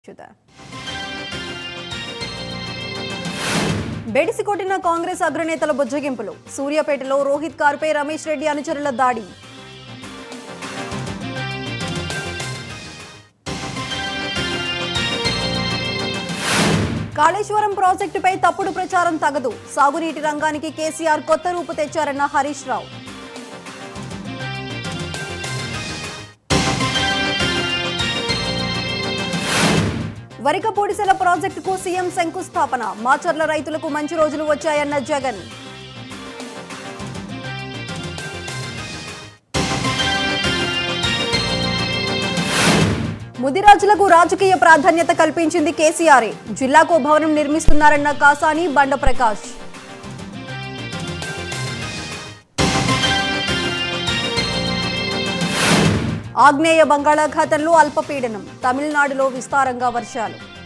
చూద్దాం బెడిసి కొట్టిన కాంగ్రెస్ అగ్రనేతల బుజ్జగింపులు సూర్యాపేటలో రోహిత్ కార్పై రమేష్ రెడ్డి అనుచరుల దాడి కాళేశ్వరం ప్రాజెక్టుపై తప్పుడు ప్రచారం తగదు సాగునీటి రంగానికి కేసీఆర్ కొత్త రూపు తెచ్చారన్న హరీష్ రావు వరికపూడిసెల ప్రాజెక్టుకు సీఎం శంకుస్థాపన మాచర్ల రైతులకు మంచి రోజులు వచ్చాయన్న జగన్ ముదిరాజులకు రాజకీయ ప్రాధాన్యత కల్పించింది కేసీఆరే జిల్లాకు భవనం నిర్మిస్తున్నారన్న కాసాని బండ ప్రకాష్ ఆగ్నేయ బంగాళాఖాతంలో అల్పపీడనం తమిళనాడులో విస్తారంగా వర్షాలు